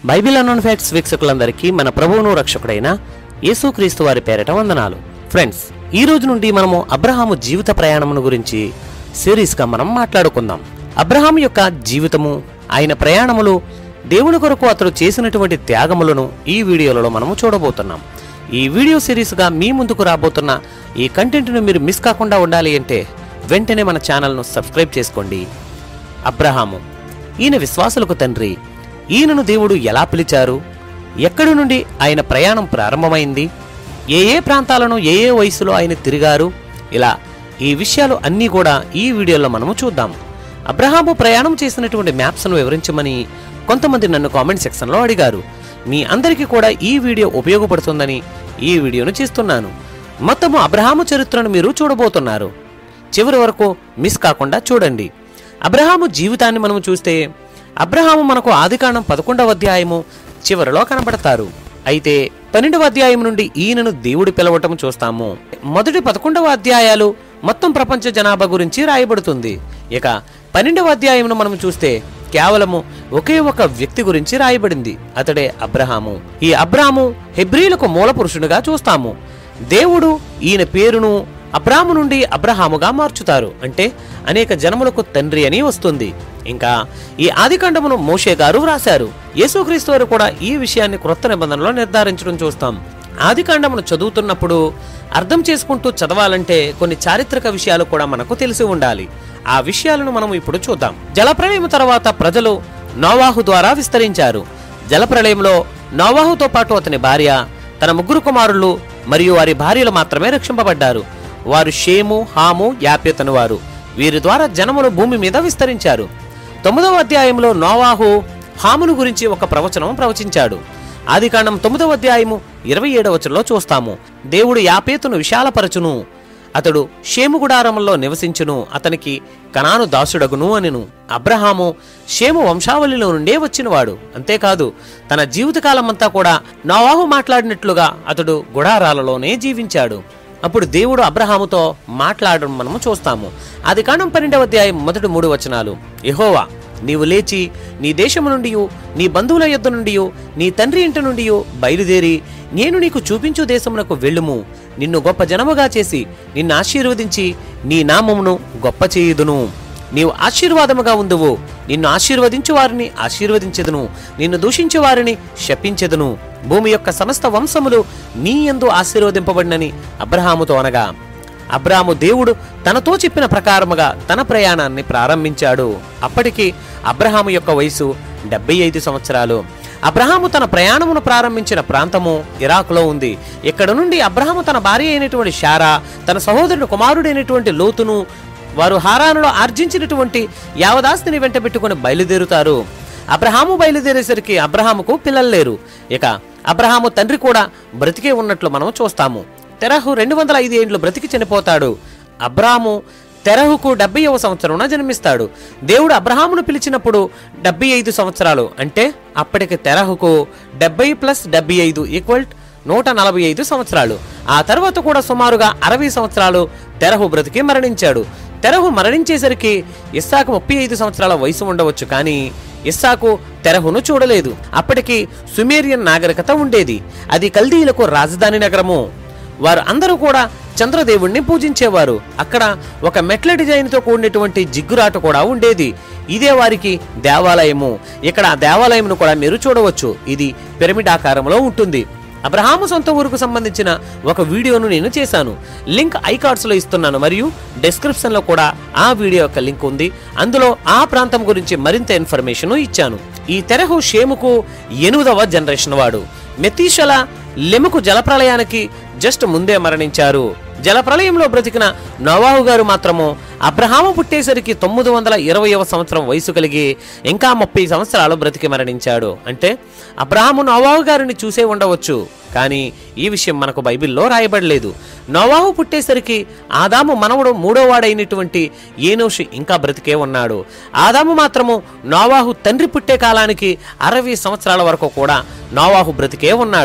Bible unknown facts వీక్షకులందరికీ మన ప్రభువును రక్షకుడైన యేసుక్రీస్తు వారి పేరట వందనాలు ఫ్రెండ్స్ ఈ రోజు నుండి మనము అబ్రహాము జీవిత ప్రయాణమును గురించి సిరీస్గా మనం మాట్లాడుకుందాం అబ్రహాము యొక్క జీవితము ఆయన ప్రయాణములు దేవుని కొరకు అతడు చేసినటువంటి త్యాగములను ఈ వీడియోలలో మనము చూడబోతున్నాం ఈ వీడియో సిరీస్గా మీ ముందుకు రాబోతున్న ఈ కంటెంట్ను మీరు మిస్ కాకుండా ఉండాలి అంటే వెంటనే మన ఛానల్ను సబ్స్క్రైబ్ చేసుకోండి అబ్రహాము ఈయన విశ్వాసులకు తండ్రి ఈయనను దేవుడు ఎలా పిలిచారు ఎక్కడి నుండి ఆయన ప్రయాణం ప్రారంభమైంది ఏ ఏ ప్రాంతాలను ఏ ఏ వయసులో ఆయన తిరిగారు ఇలా ఈ విషయాలు అన్నీ కూడా ఈ వీడియోలో మనము చూద్దాం అబ్రహాము ప్రయాణం చేసినటువంటి మ్యాప్స్ను వివరించమని కొంతమంది నన్ను కామెంట్ సెక్షన్లో అడిగారు మీ అందరికీ కూడా ఈ వీడియో ఉపయోగపడుతుందని ఈ వీడియోను చేస్తున్నాను మొత్తము అబ్రహాము చరిత్రను మీరు చూడబోతున్నారు చివరి వరకు మిస్ కాకుండా చూడండి అబ్రహాము జీవితాన్ని మనము చూస్తే అబ్రహాము మనకు ఆదికాండం పదకొండవ అధ్యాయము చివరిలో కనబడతారు అయితే పన్నెండవ అధ్యాయం నుండి ఈయనను దేవుడు పిలవటం చూస్తాము మొదటి పదకొండవ అధ్యాయాలు మొత్తం ప్రపంచ జనాభా గురించి రాయబడుతుంది ఇక పన్నెండవ అధ్యాయంను మనం చూస్తే కేవలము ఒకే ఒక వ్యక్తి గురించి రాయబడింది అతడే అబ్రహాము ఈ అబ్రాము హెబ్రీలకు మూల పురుషునిగా చూస్తాము దేవుడు ఈయన పేరును అబ్రాము నుండి అబ్రహాముగా మార్చుతారు అంటే అనేక జనములకు తండ్రి అని వస్తుంది ఇంకా ఈ ఆదికాండమును మోషే గారు వ్రాశారు యేసుక్రీస్తు వారు కూడా ఈ విషయాన్ని క్రొత్త నిబంధనలో నిర్ధారించడం చూస్తాం ఆదికాండమును చదువుతున్నప్పుడు అర్థం చేసుకుంటూ చదవాలంటే కొన్ని చారిత్రక విషయాలు కూడా మనకు తెలిసి ఉండాలి ఆ విషయాలను మనం ఇప్పుడు చూద్దాం జలప్రలయం తర్వాత ప్రజలు నోవాహు ద్వారా విస్తరించారు జలప్రలయంలో నోవాహుతో పాటు అతని భార్య తన ముగ్గురు కుమారులు మరియు వారి భార్యలు మాత్రమే రక్షింపబడ్డారు వారు షేము హాము యాప్యతను వారు వీరి ద్వారా జనములు భూమి మీద విస్తరించారు తొమ్మిదవ అధ్యాయంలో నోవాహు హామును గురించి ఒక ప్రవచనం ప్రవచించాడు ఆదికాండం తొమ్మిదవ అధ్యాయము ఇరవై ఏడవచనంలో చూస్తాము దేవుడు యాపేతును విశాలపరచును అతడు షేము గుడారములో నివసించును అతనికి కనాను దాసుడగును అనెను అబ్రహాము షేము వంశావళిలో నుండే వచ్చినవాడు అంతేకాదు తన జీవితకాలమంతా కూడా నోవాహు మాట్లాడినట్లుగా అతడు గుడారాలలోనే జీవించాడు అప్పుడు దేవుడు అబ్రహాముతో మాట్లాడడం మనము చూస్తాము అది కాండం పన్నెండవ అధ్యాయం మొదటి మూడు వచనాలు యెహోవా నీవు లేచి నీ దేశము నుండి నీ బంధువుల యొద్ద నుండి నీ తండ్రి ఇంటి నుండి బయలుదేరి నేను నీకు చూపించు దేశమునకు వెళ్ళుము నిన్ను గొప్ప జనముగా చేసి నిన్ను ఆశీర్వదించి నీ నామమును గొప్ప చేయుదును నీవు ఆశీర్వాదముగా ఉందువు నిన్ను ఆశీర్వదించు వారిని ఆశీర్వదించెదను నిన్ను దూషించు వారిని శపించెదను భూమి యొక్క సమస్త వంశములు నీ యందు ఆశీర్వదింపబడినని అబ్రహాముతో అనగా అబ్రాము దేవుడు తనతో చెప్పిన ప్రకారముగా తన ప్రయాణాన్ని ప్రారంభించాడు అప్పటికి అబ్రహాము యొక్క వయసు డెబ్బై ఐదు సంవత్సరాలు అబ్రహాము తన ప్రయాణమును ప్రారంభించిన ప్రాంతము ఇరాకులో ఉంది ఇక్కడ నుండి అబ్రహాము తన భార్య అయినటువంటి షారా తన సహోదరుడు కుమారుడైనటువంటి లోతును వారు హారానులో ఆర్జించినటువంటి యావదాస్తిని వెంట పెట్టుకుని బయలుదేరుతారు అబ్రహాము బయలుదేరేసరికి అబ్రహాముకు పిల్లలు లేరు ఇక అబ్రహాము తండ్రి కూడా బ్రతికే ఉన్నట్లు మనం చూస్తాము తెరహు రెండు వందల ఐదు ఏండ్లు బ్రతికి చనిపోతాడు అబ్రాము తెరహుకు డెబ్బైవ సంవత్సరంలో జన్మిస్తాడు దేవుడు అబ్రహామును పిలిచినప్పుడు డెబ్బై ఐదు సంవత్సరాలు అంటే అప్పటికి తెరహుకు డెబ్బై ప్లస్ డెబ్బై ఐదు ఈక్వల్ నూట నలభై ఐదు సంవత్సరాలు ఆ తర్వాత కూడా సుమారుగా అరవై సంవత్సరాలు తెరహు బ్రతికి మరణించాడు తెరహు మరణించేసరికి ఇస్సాకు ముప్పై ఐదు సంవత్సరాల వయసు ఉండవచ్చు కానీ ఇస్సాకు తెరహును చూడలేదు అప్పటికి సుమేరియన్ నాగరికత ఉండేది అది కల్దీలకు రాజధాని నగరము వారు అందరూ కూడా చంద్రదేవుణ్ణి పూజించేవారు అక్కడ ఒక మెట్ల డిజైన్తో కూడినటువంటి జిగ్గురాట కూడా ఉండేది ఇదే వారికి దేవాలయము ఇక్కడ ఆ దేవాలయమును కూడా మీరు చూడవచ్చు ఇది పిరమిడ్ ఆకారంలో ఉంటుంది అబ్రహాము సొంత ఊరుకు సంబంధించిన ఒక వీడియోను నేను చేశాను లింక్ ఐకార్డ్స్లో ఇస్తున్నాను మరియు డెస్క్రిప్షన్లో కూడా ఆ వీడియో యొక్క లింక్ ఉంది అందులో ఆ ప్రాంతం గురించి మరింత ఇన్ఫర్మేషన్ ఇచ్చాను ఈ తెరహు షేముకు ఎనిమిదవ జనరేషన్ వాడు మెతీషల లెముకు జలప్రలయానికి జస్ట్ ముందే మరణించారు జలప్రలయంలో బ్రతికిన నోవాహు గారు మాత్రము అబ్రహాము పుట్టేసరికి తొమ్మిది వందల ఇరవైవ సంవత్సరం వయసు కలిగి ఇంకా ముప్పై సంవత్సరాలు బ్రతికి మరణించాడు అంటే అబ్రహాము నోవాహు గారిని చూసే ఉండవచ్చు కానీ ఈ విషయం మనకు బైబిల్లో రాయబడలేదు నోవాహు పుట్టేసరికి ఆదాము మనవడు మూడోవాడైనటువంటి ఏనోషి ఇంకా బ్రతికే ఉన్నాడు ఆదాము మాత్రము నోవాహు తండ్రి పుట్టే కాలానికి అరవై సంవత్సరాల వరకు కూడా నోవాహు బ్రతికే ఉన్నాడు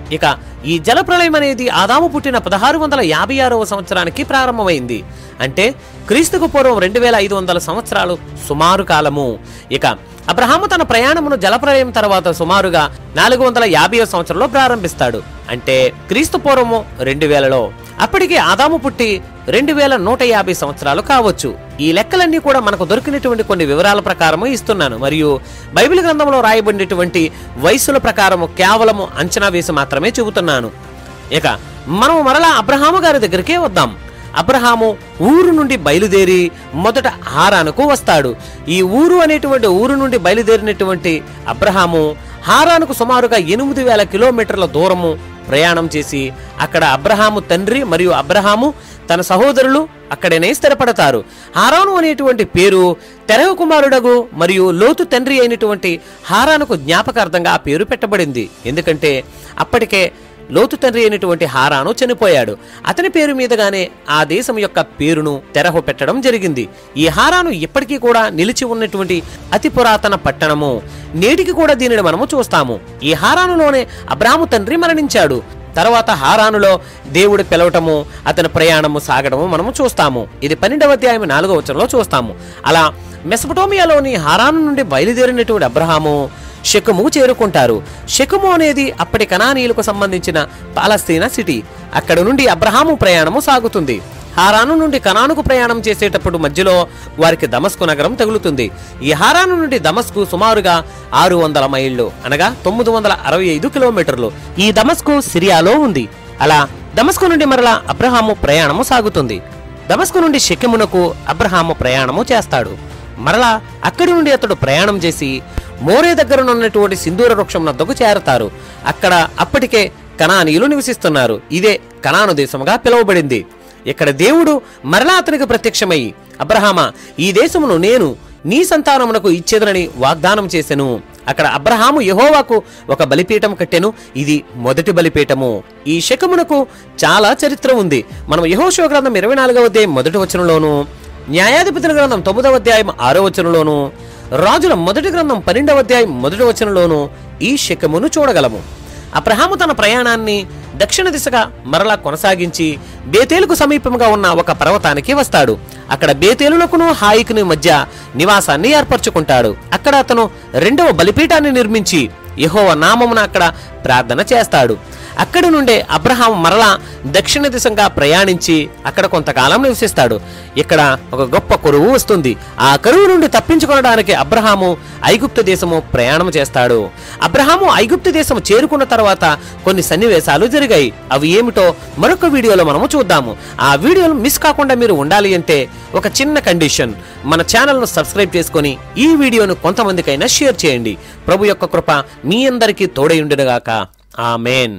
ఇక ఈ జలప్రళయం అనేది ఆదాము పుట్టిన పదహారు వందల యాభై ఆరవ సంవత్సరానికి ప్రారంభమైంది అంటే క్రీస్తుకు పూర్వం రెండు వేల ఐదు వందల సంవత్సరాలు సుమారు కాలము ఇక అబ్రహాము తన ప్రయాణమును జలప్రలయం తర్వాత సుమారుగా నాలుగు వందల యాభై సంవత్సరంలో ప్రారంభిస్తాడు అంటే క్రీస్తు పూర్వము రెండు వేలలో అప్పటికి ఆదాము పుట్టి రెండు వేల నూట యాభై సంవత్సరాలు కావచ్చు ఈ లెక్కలన్నీ కూడా మనకు దొరికినటువంటి కొన్ని వివరాల ప్రకారము ఇస్తున్నాను మరియు బైబిల్ గ్రంథంలో రాయబడినటువంటి వయసుల ప్రకారము కేవలము అంచనా వేసి మాత్రమే చెబుతున్నాను ఇక మనం మరలా అబ్రహాము గారి దగ్గరికే వద్దాం అబ్రహాము ఊరు నుండి బయలుదేరి మొదట హారానుకు వస్తాడు ఈ ఊరు అనేటువంటి ఊరు నుండి బయలుదేరినటువంటి అబ్రహాము హారానుకు సుమారుగా ఎనిమిది వేల కిలోమీటర్ల దూరము ప్రయాణం చేసి అక్కడ అబ్రహాము తండ్రి మరియు అబ్రహాము తన సహోదరులు అక్కడనే స్థిరపడతారు హారాను అనేటువంటి పేరు తెరవ కుమారుడగు మరియు లోతు తండ్రి అయినటువంటి హారానుకు జ్ఞాపకార్థంగా ఆ పేరు పెట్టబడింది ఎందుకంటే అప్పటికే లోతు తండ్రి అయినటువంటి హారాను చనిపోయాడు అతని పేరు మీదగానే ఆ దేశం యొక్క పేరును తెరహు పెట్టడం జరిగింది ఈ హారాను ఇప్పటికీ కూడా నిలిచి ఉన్నటువంటి అతి పురాతన పట్టణము నేటికి కూడా దీనిని మనము చూస్తాము ఈ హారానులోనే అబ్రాము తండ్రి మరణించాడు తర్వాత హారానులో దేవుడు పిలవటము అతని ప్రయాణము సాగడము మనము చూస్తాము ఇది పన్నెండవ అధ్యాయం నాలుగవ వచనంలో చూస్తాము అలా మెసపటోమియాలోని హారాను నుండి బయలుదేరినటువంటి అబ్రహాము షెకుము చేరుకుంటారు షెకుము అనేది అప్పటి కనానీయులకు సంబంధించిన పాలస్తీనా సిటీ అక్కడ నుండి అబ్రహాము ప్రయాణము సాగుతుంది హారాను నుండి కనానుకు ప్రయాణం చేసేటప్పుడు మధ్యలో వారికి దమస్కు నగరం తగులుతుంది ఈ హారాను నుండి దమస్కు సుమారుగా ఆరు వందల మైళ్ళు అనగా తొమ్మిది వందల అరవై ఐదు కిలోమీటర్లు ఈ దమస్కు సిరియాలో ఉంది అలా దమస్కు నుండి మరలా అబ్రహాము ప్రయాణము సాగుతుంది దమస్కు నుండి షెకెమునకు అబ్రహాము ప్రయాణము చేస్తాడు మరలా అక్కడి నుండి అతడు ప్రయాణం చేసి మోరే దగ్గరనున్నటువంటి సింధూర వృక్షం నద్దకు చేరతారు అక్కడ అప్పటికే కనానీయులు నివసిస్తున్నారు ఇదే కనాను దేశముగా పిలువబడింది ఇక్కడ దేవుడు మరలా అతనికి ప్రత్యక్షమై అబ్రహామా ఈ దేశమును నేను నీ సంతానమునకు ఇచ్చేదనని వాగ్దానం చేసెను అక్కడ అబ్రహాము యహోవాకు ఒక బలిపీఠం కట్టెను ఇది మొదటి బలిపీఠము ఈ శకమునకు చాలా చరిత్ర ఉంది మనం యహోశివ గ్రంథం ఇరవై నాలుగవ అధ్యాయం మొదటి వచనంలోను న్యాయాధిపతుల గ్రంథం తొమ్మిదవ అధ్యాయం ఆరో వచనంలోను రాజుల మొదటి గ్రంథం పన్నెండవ అధ్యాయం మొదటి వచనంలోను ఈ శకమును చూడగలము అబ్రహాము తన ప్రయాణాన్ని దక్షిణ దిశగా మరలా కొనసాగించి బేతేలుకు సమీపంగా ఉన్న ఒక పర్వతానికి వస్తాడు అక్కడ బేతేలునకును హాయికుని మధ్య నివాసాన్ని ఏర్పరచుకుంటాడు అక్కడ అతను రెండవ బలిపీఠాన్ని నిర్మించి యెహోవా నామమున అక్కడ ప్రార్థన చేస్తాడు అక్కడి నుండే అబ్రహాం మరలా దక్షిణ దిశగా ప్రయాణించి అక్కడ కొంతకాలం నివసిస్తాడు ఇక్కడ ఒక గొప్ప కరువు వస్తుంది ఆ కరువు నుండి తప్పించుకోవడానికి అబ్రహాము ఐగుప్తు దేశము ప్రయాణం చేస్తాడు అబ్రహాము ఐగుప్తు దేశం చేరుకున్న తర్వాత కొన్ని సన్నివేశాలు జరిగాయి అవి ఏమిటో మరొక వీడియోలో మనము చూద్దాము ఆ వీడియోలు మిస్ కాకుండా మీరు ఉండాలి అంటే ఒక చిన్న కండిషన్ మన ఛానల్ను సబ్స్క్రైబ్ చేసుకొని ఈ వీడియోను కొంతమందికైనా షేర్ చేయండి ప్రభు యొక్క కృప మీ అందరికీ తోడైండునుగాక ఆమెన్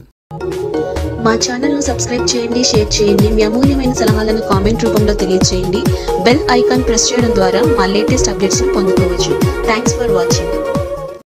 మా ఛానల్ను సబ్స్క్రైబ్ చేయండి షేర్ చేయండి మీ అమూల్యమైన సలహాలను కామెంట్ రూపంలో తెలియజేయండి బెల్ ఐకాన్ ప్రెస్ చేయడం ద్వారా మా లేటెస్ట్ అప్డేట్స్ని పొందుకోవచ్చు థ్యాంక్స్ ఫర్ వాచింగ్